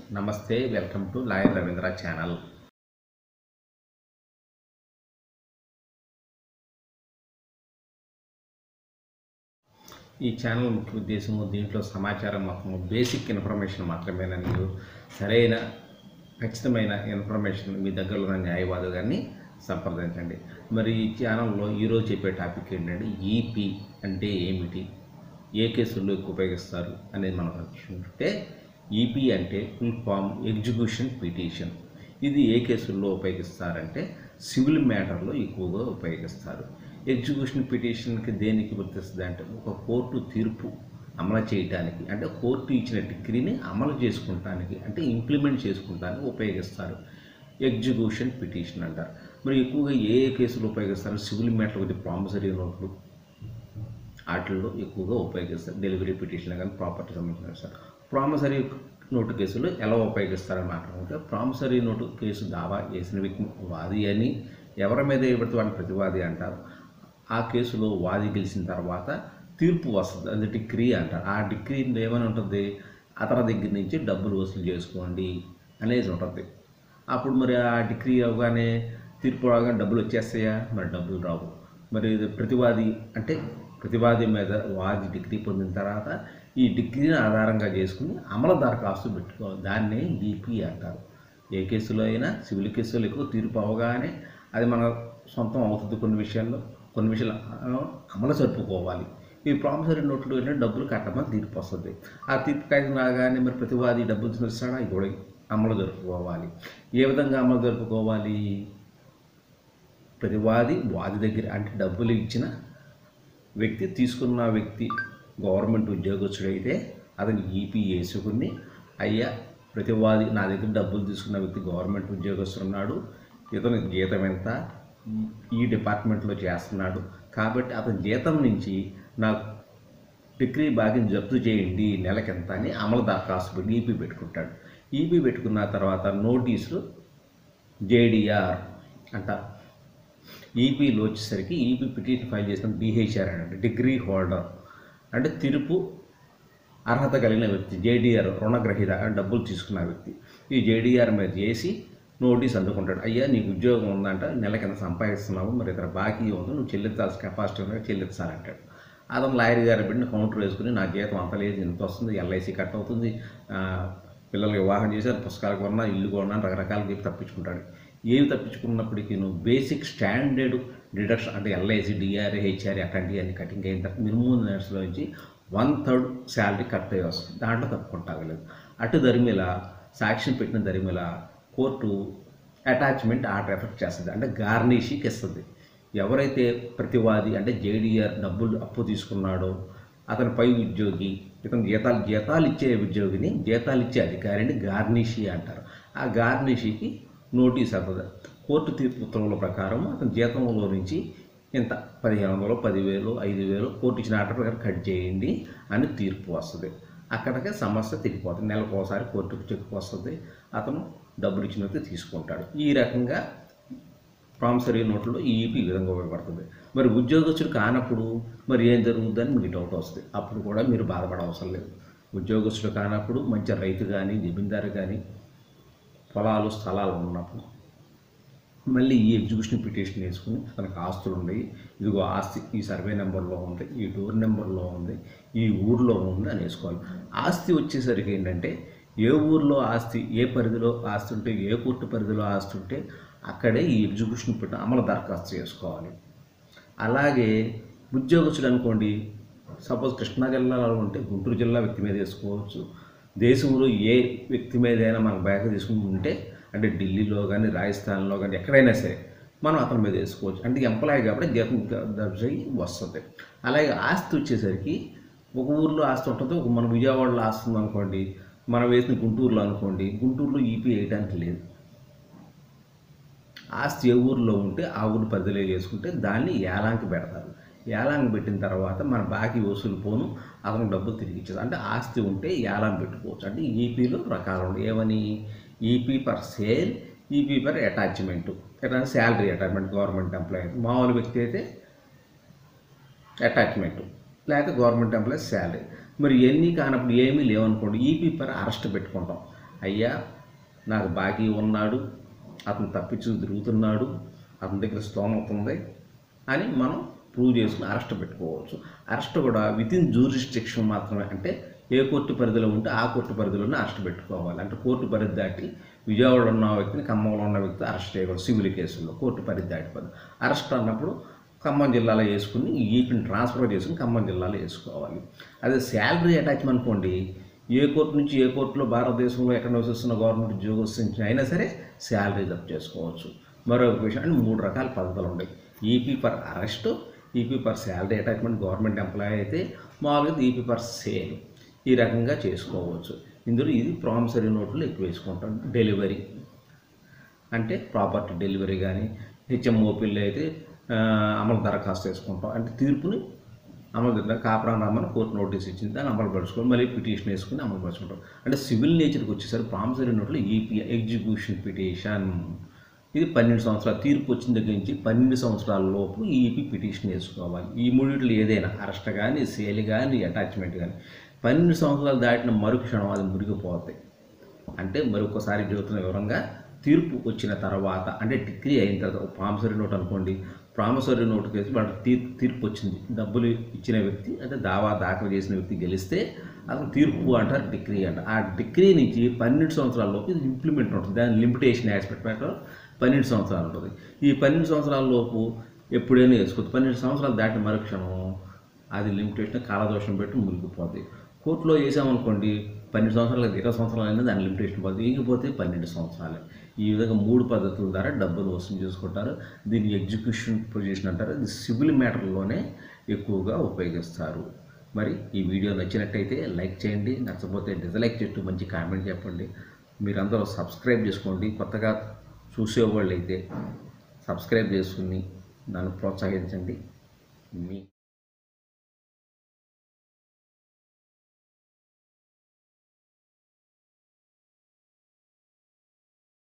నమస్తే welcome to lawyer Ravindra channel ఈ channel ముఖ్య ఉద్దేశము దీంట్లో సమాచారం మొత్తం బేసిక్ ఇన్ఫర్మేషన్ మాత్రమేనని సరైన ఖచ్చితమైన ఇన్ఫర్మేషన్ మీ దగ్గరలో ఉన్న న్యాయవాదు గారిని సంప్రదించండి మరి ఈ ఛానల్లో ఈరోజు చెప్పే టాపిక్ ఏంటంటే ఈపీ అంటే ఏమిటి ఏ కేసుల్లో ఎక్కువ ఉపయోగిస్తారు అనేది మనం చూసుకుంటే ఈపీ అంటే ఫుల్ ఫామ్ ఎగ్జిక్యూషన్ పిటిషన్ ఇది ఏ కేసుల్లో ఉపయోగిస్తారంటే సివిల్ మ్యాటర్లో ఎక్కువగా ఉపయోగిస్తారు ఎగ్జిక్యూషన్ పిటిషన్కి దేనికి వర్తిస్తుంది అంటే ఒక కోర్టు తీర్పు అమలు చేయడానికి అంటే కోర్టు ఇచ్చిన డిగ్రీని అమలు చేసుకుంటానికి అంటే ఇంప్లిమెంట్ చేసుకుంటానికి ఉపయోగిస్తారు ఎగ్జిక్యూషన్ పిటిషన్ అంటారు మరి ఎక్కువగా ఏ ఏ కేసులు ఉపయోగిస్తారు సివిల్ మ్యాటర్ విత్ ప్రామిసరీ నోట్లు వాటిల్లో ఎక్కువగా ఉపయోగిస్తారు డెలివరీ పిటిషన్ కానీ ప్రాపర్టీ సంబంధించిన సార్ ప్రామిసరీ నోటు కేసులు ఎలా ఉపయోగిస్తారని మాట్లాడుకుంటే ప్రామిసరీ నోటు కేసు దావా చేసిన వ్యక్తి వాది అని ఎవరి మీద ఇవ్వబడితే వాడిని ప్రతివాది అంటారు ఆ కేసులో వాది గెలిచిన తర్వాత తీర్పు వస్తుంది అది డిగ్రీ అంటారు ఆ డిగ్రీ ఏమని ఉంటుంది అతని దగ్గర నుంచి డబ్బులు వసూలు చేసుకోండి అనేది ఉంటుంది అప్పుడు మరి ఆ డిగ్రీ అవగానే తీర్పు రాగానే డబ్బులు వచ్చేస్తాయా మరి డబ్బులు రావు మరి ఇది ప్రతివాది అంటే ప్రతివాది మీద వాది డిగ్రీ పొందిన తర్వాత ఈ డిగ్రీని ఆధారంగా చేసుకుని అమలు దరఖాస్తు పెట్టుకోవాలి దాన్నే బీపీ అంటారు ఏ కేసులో అయినా సివిల్ కేసులో ఎక్కువ తీర్పు అవగానే అది మన సొంతం అవుతుంది కొన్ని విషయాల్లో కొన్ని విషయాలు అమలు జరుపుకోవాలి ఈ ప్రామిసరీ నోట్లు ఏంటంటే డబ్బులు కట్టమని తీర్పు వస్తుంది ఆ తీర్పు కాగితం రాగానే మరి ప్రతివాది డబ్బులు చూస్తాడా ఇది కూడా అమలు జరుపుకోవాలి ఏ విధంగా అమలు జరుపుకోవాలి ప్రతివాది వాది దగ్గర అంటే డబ్బులు ఇచ్చిన వ్యక్తి తీసుకున్న వ్యక్తి గవర్నమెంట్ ఉద్యోగస్తుడైతే అతను ఈపీ వేసుకుని అయ్యా ప్రతివాది నా దగ్గర డబ్బులు తీసుకున్న వ్యక్తి గవర్నమెంట్ ఉద్యోగస్తుడు ఉన్నాడు ఇతను జీతం ఎంత ఈ డిపార్ట్మెంట్లో చేస్తున్నాడు కాబట్టి అతని జీతం నుంచి నాకు డిగ్రీ భాగ్యం జప్తు చేయండి నెలకెంత అని అమలు దరఖాస్తు పెట్టి ఈపీ పెట్టుకుంటాడు ఈపీ పెట్టుకున్న తర్వాత నోటీసులు జేడిఆర్ అంటారు ఈపీలో వచ్చేసరికి ఈపీ పిటిషన్ ఫైల్ చేసిన బీహెచ్ఆర్ అంటే డిగ్రీ హోల్డర్ అంటే తిరుపు అర్హత కలిగిన వ్యక్తి జేడీఆర్ రుణగ్రహీత అంటే డబ్బులు తీసుకున్న వ్యక్తి ఈ జేడీఆర్ మీద చేసి నోటీస్ అందుకుంటాడు అయ్యా నీకు ఉద్యోగం ఉందంట నెలకి ఎంత సంపాదిస్తున్నావు మరి ఇతర బాకీ ఉంది నువ్వు చెల్లించాల్సిన కెపాసిటీ ఉంది చెల్లించాలంటాడు అతను లాయర్ గారి బిడ్డని కౌంటర్ వేసుకుని నా జీతం అంత లేదు ఇంత వస్తుంది ఎల్ఐసి కట్ అవుతుంది ఆ, పిల్లలకి వివాహం చేశారు పుస్తకాలు కొన్నా ఇల్లు కొన్నా రకరకాలు చెప్పి తప్పించుకుంటాడు ఏవి తప్పించుకున్నప్పటికీ నువ్వు బేసిక్ స్టాండర్డ్ డిడక్షన్ అంటే ఎల్ఐసి డిఆర్ఏ హెచ్ఆర్ఏ అట్లాంటివి అన్ని కటింగ్ అయిన తర్వాత మినిమం నెట్స్లో నుంచి వన్ థర్డ్ శాలరీ కట్ అయ్యి వస్తుంది దాంట్లో తప్పుకుంటాగలేదు అటు దరిమిల సాక్ష్యం పెట్టిన దరిమిల కోర్టు అటాచ్మెంట్ ఆర్డర్ ఎఫెక్ట్ చేస్తుంది అంటే గార్నిషికి ఇస్తుంది ఎవరైతే ప్రతివాది అంటే జేడీఆర్ డబ్బులు అప్పు తీసుకున్నాడో అతని పై ఉద్యోగి ఇతను జీతాలు జీతాలు ఇచ్చే ఉద్యోగిని జీతాలు ఇచ్చే అధికారిని గార్నిషి అంటారు ఆ గార్నిషికి నోటీస్ అవుతుంది కోర్టు తీర్పు ఉత్తర్వుల ప్రకారం అతని జీతంలో నుంచి ఇంత పదిహేను వందలు పదివేలు ఐదు వేలు కోర్టు ఇచ్చిన ఆర్డర్ ప్రకారం కట్ చేయండి అని తీర్పు వస్తుంది అక్కడికే సమస్య తిరిగిపోతుంది నెలకు ఒకసారి కోర్టుకు చెక్కు వస్తుంది అతను డబ్బులు ఇచ్చిన వ్యక్తి తీసుకుంటాడు ఈ రకంగా ప్రామిసరీ నోట్లో ఈ ఈపీ ఈ విధంగా ఉపయోగపడుతుంది మరి ఉద్యోగస్తుడు కానప్పుడు మరి ఏం జరుగుతుందని మీకు డౌట్ వస్తుంది అప్పుడు కూడా మీరు బాధపడవసరం లేదు ఉద్యోగస్తుడు కానప్పుడు మంచి రైతు కానీ జమీందారు కానీ పొలాలు స్థలాలు ఉన్నప్పుడు మళ్ళీ ఈ ఎగ్జిక్యూషన్ పిటిషన్ వేసుకుని తనకు ఆస్తులు ఉన్నాయి ఇదిగో ఆస్తి ఈ సర్వే నెంబర్లో ఉంది ఈ డోర్ నెంబర్లో ఉంది ఈ ఊర్లో ఉంది అని వేసుకోవాలి ఆస్తి వచ్చేసరికి ఏంటంటే ఏ ఊర్లో ఆస్తి ఏ పరిధిలో ఆస్తి ఉంటే ఏ కోర్టు పరిధిలో ఆస్తి ఉంటే అక్కడే ఈ ఎగ్జిక్యూషన్ పెట్టి అమలు దరఖాస్తు చేసుకోవాలి అలాగే ఉద్యోగస్తుడు అనుకోండి సపోజ్ కృష్ణా జిల్లాలో ఉంటే గుంటూరు జిల్లా వ్యక్తి మీద వేసుకోవచ్చు దేశంలో ఏ వ్యక్తి మీదైనా మనం బ్యాక్ తీసుకుని ఉంటే అంటే ఢిల్లీలో కానీ రాజస్థాన్లో కానీ ఎక్కడైనా సరే మనం అతని మీద వేసుకోవచ్చు అంటే ఎంప్లాయీ కాబట్టి జీతం దర్జీ వస్తుంది అలాగే ఆస్తి వచ్చేసరికి ఒక ఊర్లో ఆస్తి ఉంటుంది ఒక మన విజయవాడలో ఆస్తి ఉంది అనుకోండి మనం వేసిన గుంటూరులో అనుకోండి గుంటూరులో ఈపీ వేయడానికి లేదు ఆస్తి ఏ ఊరిలో ఉంటే ఆ ఊరు పరిధిలో చేసుకుంటే దాన్ని ఏలాంకి పెడతారు ఏలాంకి పెట్టిన తర్వాత మన బాకీ వసూలు పోను అతను డబ్బులు తిరిగి ఇచ్చేది అంటే ఆస్తి ఉంటే ఏలాం పెట్టుకోవచ్చు అంటే ఈపీలో రకాలు ఉంటాయి ఏమని EP per sale EP per attachment ఎట్లా శాలరీ అటాచ్మెంట్ గవర్నమెంట్ ఎంప్లాయీ మామూలు వ్యక్తి అయితే అటాచ్మెంట్ లేకపోతే గవర్నమెంట్ ఎంప్లాయీస్ శాలరీ మరి ఎన్ని కానప్పుడు ఏమీ లేవనుకోండి ఈపీ పర్ అరెస్ట్ పెట్టుకుంటాం అయ్యా నాకు బాకీ ఉన్నాడు అతను తప్పించు తిరుగుతున్నాడు అతని దగ్గర స్తోమత ఉంది అని మనం ప్రూవ్ చేసుకుని అరెస్ట్ పెట్టుకోవచ్చు అరెస్ట్ కూడా విత్ ఇన్ జూరిస్టిక్షన్ మాత్రమే అంటే ఏ కోర్టు పరిధిలో ఉంటే ఆ కోర్టు పరిధిలోనే అరెస్ట్ పెట్టుకోవాలి అంటే కోర్టు పరిధి దాటి విజయవాడలో ఉన్న వ్యక్తిని ఖమ్మంలో ఉన్న వ్యక్తి అరెస్ట్ చేయకూడదు సివిల్ కేసుల్లో కోర్టు పరిధి దాటిపోదు అరెస్ట్ అన్నప్పుడు ఖమ్మం జిల్లాలో వేసుకుని వీటిని ట్రాన్స్ఫర్ చేసుకుని ఖమ్మం జిల్లాలో వేసుకోవాలి అదే శాలరీ అటాచ్మెంట్ అనుకోండి ఏ కోర్టు నుంచి ఏ కోర్టులో భారతదేశంలో ఎక్కడ నివసిస్తున్న గవర్నమెంట్ ఉద్యోగస్తుని అయినా సరే శాలరీ జప్తు చేసుకోవచ్చు మరొక విషయం అంటే మూడు రకాల పద్ధతులు ఉన్నాయి EP per arrest EP per salary attachment government employee అయితే మామూలుగా ఈపీ పర్ సేల్ ఈ రకంగా చేసుకోవచ్చు ఇందులో ఇది ప్రామిసరీ నోట్లు ఎక్కువ వేసుకుంటాం డెలివరీ అంటే ప్రాపర్టీ డెలివరీ కానీ హెచ్ఎంఓపీలు అయితే ఆ, అమలు దరఖాస్తు వేసుకుంటాం అంటే తీర్పుని అమలు దిద్దా కాపురం రమ్మని కోర్టు నోటీస్ ఇచ్చింది దాన్ని అమలు పరుచుకొని మళ్ళీ పిటిషన్ వేసుకుని అమలు పరుచుకుంటాం అంటే సివిల్ నేచర్కి వచ్చేసరికి ప్రామిసరీ నోట్లో ఈపీ ఎగ్జిక్యూషన్ పిటిషన్ ఇది పన్నెండు సంవత్సరాల తీర్పు వచ్చిన దగ్గర నుంచి పన్నెండు సంవత్సరాల లోపు ఈపీ పిటిషన్ వేసుకోవాలి ఈ మూడిట్లో ఏదైనా అరెస్ట్ కానీ సేల్ కానీ అటాచ్మెంట్ కానీ పన్నెండు సంవత్సరాలు దాటిన మరుక్షణం అది మురిగిపోతాయి అంటే మరొకసారి చెబుతున్న వివరంగా తీర్పు వచ్చిన తర్వాత అంటే డిగ్రీ అయిన తర్వాత ప్రామిసరీ నోట్ అనుకోండి ప్రామిసరీ నోట్ కేసు వాడు తీర్పు తీర్పు వచ్చింది డబ్బులు ఇచ్చిన వ్యక్తి అంటే దావా దాఖలు చేసిన వ్యక్తి గెలిస్తే అసలు తీర్పు అంటారు డిగ్రీ అంటారు ఆ డిగ్రీ నుంచి పన్నెండు సంవత్సరాల లోపు ఇది ఇంప్లిమెంట్ ఉంటుంది దాని లిమిటేషన్ యాస్పెక్ట్ ప్రకారం పన్నెండు సంవత్సరాలు ఉంటుంది ఈ పన్నెండు సంవత్సరాల లోపు ఎప్పుడైనా వేసుకోవచ్చు పన్నెండు సంవత్సరాలు దాటిన మరుక్షణం అది లిమిటేషన్ కాలదోషం పెట్టి మురిగిపోతుంది కోర్టులో వేసామనుకోండి పన్నెండు సంవత్సరాలు ఇరవై సంవత్సరాలు అయినా దాని లిమిటేషన్ పోతుంది ఇంకపోతే పన్నెండు సంవత్సరాలు ఈ విధంగా మూడు పద్ధతుల ద్వారా డబ్బులు వసూలు చేసుకుంటారు దీన్ని ఎగ్జిక్యూషన్ పొజిషన్ అంటారు ఇది సివిల్ మ్యాటర్లోనే ఎక్కువగా ఉపయోగిస్తారు మరి ఈ వీడియో నచ్చినట్టయితే లైక్ చేయండి నచ్చకపోతే డిజలైక్ చేస్తూ మంచి కామెంట్ చెప్పండి మీరందరూ సబ్స్క్రైబ్ చేసుకోండి కొత్తగా చూసేవాళ్ళు అయితే సబ్స్క్రైబ్ చేసుకుని నన్ను ప్రోత్సహించండి మీ